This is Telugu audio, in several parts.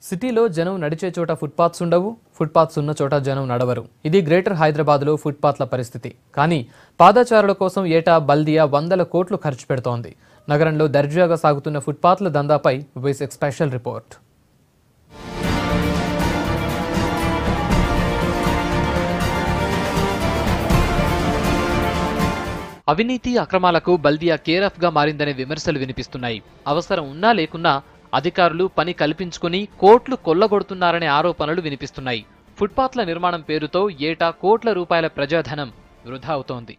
సిటీలో జనం నడిచే చోట ఫుట్పాత్స్ ఉండవు ఫుట్పాత్స్ ఉన్న చోట జనం నడవరు ఇది గ్రేటర్ హైదరాబాద్లో ఫుట్పాత్ల పరిస్థితి కానీ పాదచారుల కోసం ఏటా బల్దియా వందల కోట్లు ఖర్చు పెడుతోంది నగరంలో దర్జాగా సాగుతున్న ఫుట్పాత్ల దందాపై విసిక్ స్పెషల్ రిపోర్ట్ అవినీతి అక్రమాలకు బల్దియా కేరాఫ్ గా మారిందనే విమర్శలు వినిపిస్తున్నాయి అవసరం ఉన్నా లేకున్నా అధికారులు పని కల్పించుకుని కోట్లు కొల్లగొడుతున్నారనే ఆరోపణలు వినిపిస్తున్నాయి ఫుట్పాత్ల నిర్మాణం పేరుతో ఏటా కోట్ల రూపాయల ప్రజాధనం వృధా అవుతోంది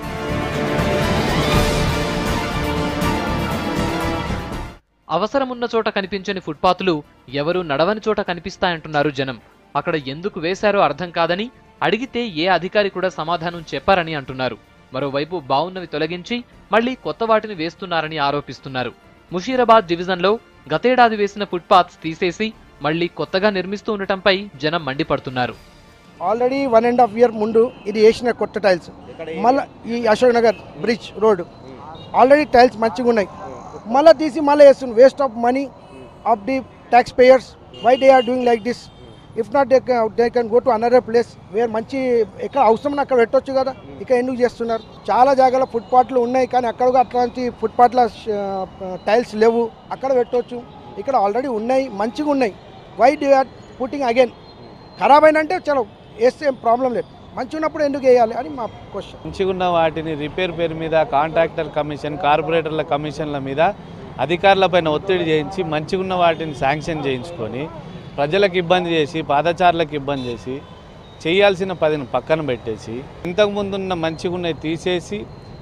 అవసరమున్న చోట కనిపించని ఫుట్పాత్లు ఎవరు నడవని చోట కనిపిస్తాయంటున్నారు జనం అక్కడ ఎందుకు వేశారో అర్థం కాదని అడిగితే ఏ అధికారి కూడా సమాధానం చెప్పారని అంటున్నారు మరోవైపు బావున్నవి తొలగించి మళ్లీ కొత్త వాటిని వేస్తున్నారని ఆరోపిస్తున్నారు ముషీరాబాద్ డివిజన్లో గతేడాది వేసిన ఫుట్పాత్స్ తీసేసి మళ్లీ కొత్తగా నిర్మిస్తూ ఉండటంపై జనం మండిపడుతున్నారు already one and half year ముందు ఇది వేసిన కొత్త టైల్స్ మళ్ళీ ఈ Ashok Nagar bridge road already tiles మంచిగా ఉన్నాయి మళ్ళీ తీసి మళ్ళీ వేస్తుంది waste of money of the tax payers why they are doing like this if not they they can go to another place where మంచి ఎక్కడ అవసరం అక్కడ పెట్టొచ్చు కదా ఇక ఎందుకు చేస్తున్నారు చాలా జాగాలో ఫుట్పాత్లు ఉన్నాయి కానీ అక్కడ కూడా అట్లాంటి ఫుట్పాత్ల టైల్స్ లేవు అక్కడ పెట్టొచ్చు ఇక్కడ ఆల్రెడీ ఉన్నాయి మంచిగా ఉన్నాయి why they are putting again ఖరాబ్ అయినంటే చలో వేస్తే ఏం ప్రాబ్లం లేదు మంచి ఉన్నప్పుడు ఎందుకు వేయాలి అని మా క్వశ్చన్ మంచిగా ఉన్న వాటిని రిపేర్ పేరు మీద కాంట్రాక్టర్ కమిషన్ కార్పొరేటర్ల కమిషన్ల మీద అధికారులపైన ఒత్తిడి చేయించి మంచిగా ఉన్న వాటిని శాంక్షన్ చేయించుకొని ప్రజలకు ఇబ్బంది చేసి పాదచారులకు ఇబ్బంది చేసి చేయాల్సిన పదిని పక్కన పెట్టేసి ఇంతకుముందు ఉన్న మంచిగా ఉన్నవి తీసేసి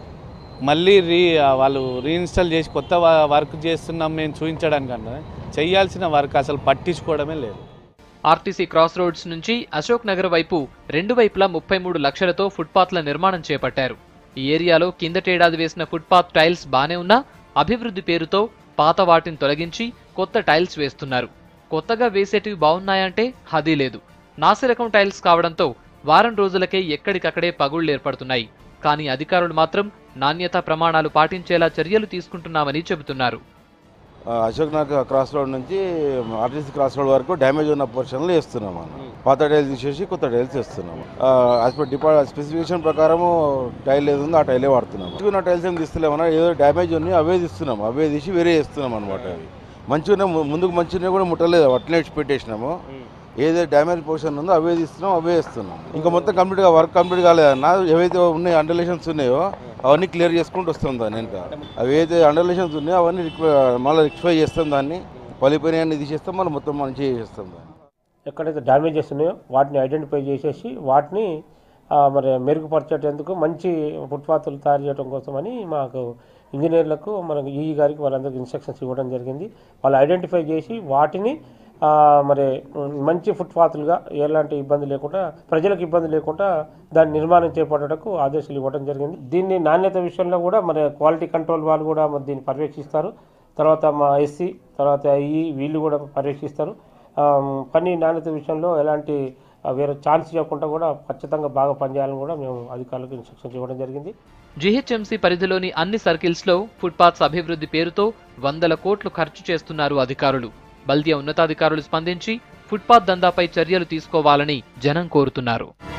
మళ్ళీ రీ వాళ్ళు రీఇన్స్టాల్ చేసి కొత్త వ- వర్క్ చేస్తున్నాం మేము చూపించడానికన్నా చేయాల్సిన వర్క్ అసలు పట్టించుకోవడమే లేదు ఆర్టీసీ క్రాస్ రోడ్స్ నుంచి అశోక్ నగర్ వైపు రెండు వైపులా ముప్పై మూడు లక్షలతో ఫుట్పాత్ల నిర్మాణం చేపట్టారు ఈ ఏరియాలో కిందటేడాది వేసిన ఫుట్పాత్ టైల్స్ బానే ఉన్నా అభివృద్ధి పేరుతో పాత వాటిని తొలగించి కొత్త టైల్స్ వేస్తున్నారు కొత్తగా వేసేటివి బాగున్నాయంటే హదీ లేదు నాసిరకం టైల్స్ కావడంతో వారం రోజులకే ఎక్కడికక్కడే పగుళ్లు ఏర్పడుతున్నాయి కానీ అధికారులు మాత్రం నాణ్యతా ప్రమాణాలు పాటించేలా చర్యలు తీసుకుంటున్నామని చెబుతున్నారు ఆ, అశోక్ నగర్ క్రాస్ రోడ్ నుంచి ఆర్టీసీ క్రాస్ రోడ్ వరకు డ్యామేజ్ ఉన్న పోర్షన్లు వేస్తున్నాం మనం పాత టైల్ తీసేసి కొత్త టైల్స్ వేస్తున్నాం యాజ్ పర్ డిపా స్పెసిఫికేషన్ ప్రకారం టైల్ ఏది ఉందో ఆ టైలే వాడుతున్నాం మంచిగా ఉన్న టైల్స్ ఏం తీస్తలేమన్నా ఏదో డ్యామేజ్ ఉన్నాయి అవే తీస్తున్నాం అవే తీసి వేరే వేస్తున్నాం అనమాట అవి మంచిగా ఉన్నాయి, ము- ముందుకు మంచిగా కూడా ముట్టలేదు అట్లనే ఇచ్చి పెట్టేసినాము ఏదైతే డ్యామేజ్ పోర్షన్ ఉందో అవే తీస్తున్నాం అవే వేస్తున్నాం ఇంకా మొత్తం కంప్లీట్గా వర్క్ కంప్లీట్ కాలేదన్నా ఏవైతే ఉన్నాయో అండర్లేషన్స్ ఉన్నాయో అవన్నీ క్లియర్ చేసుకుంటూ వస్తాం దాన్ని ఇంకా అవి ఏదైతే అండర్లేషన్స్ ఉన్నాయో అవన్నీ రిక్వ- మళ్ళీ రిక్టిఫై చేస్తాం దాన్ని పలిపోయినాయన్ని తీసేస్తాం మళ్ళీ మొత్తం మంచిగా చేస్తాం దాన్ని ఎక్కడైతే డ్యామేజెస్ ఉన్నాయో వాటిని ఐడెంటిఫై చేసేసి వాటిని ఆ, మరి మెరుగుపరిచేటందుకు మంచి ఫుట్పాత్లు తయారు చేయడం కోసమని మాకు ఇంజనీర్లకు మనకు ఈ గారికి వాళ్ళందరికీ ఇన్స్ట్రక్షన్స్ ఇవ్వడం జరిగింది వాళ్ళు ఐడెంటిఫై చేసి వాటిని ఆ, మరి ఉమ్, మంచి ఫుట్పాత్లుగా ఎలాంటి ఇబ్బంది లేకుండా ప్రజలకు ఇబ్బంది లేకుండా దాని నిర్మాణం చేపట్టడానికి ఆదేశాలు ఇవ్వడం జరిగింది దీన్ని నాణ్యత విషయంలో కూడా మరి క్వాలిటీ కంట్రోల్ వాళ్ళు కూడా మరి దీన్ని పర్యవేక్షిస్తారు తర్వాత మా ఎస్సీ తర్వాత ఈ వీళ్ళు కూడా పర్యవేక్షిస్తారు ఆ, పని నాణ్యత విషయంలో ఎలాంటి ఆ, వేరే ఛాన్స్ ఇవ్వకుండా కూడా ఖచ్చితంగా బాగా పనిచేయాలని కూడా మేము అధికారులకు ఇన్స్ట్రక్షన్స్ ఇవ్వడం జరిగింది జీహెచ్ఎంసీ పరిధిలోని అన్ని సర్కిల్స్లో ఫుట్పాత్స్ అభివృద్ధి పేరుతో వందల కోట్లు ఖర్చు చేస్తున్నారు అధికారులు బల్దియా ఉన్నతాధికారులు స్పందించి ఫుట్పాత్ దందాపై చర్యలు తీసుకోవాలని జనం కోరుతున్నారు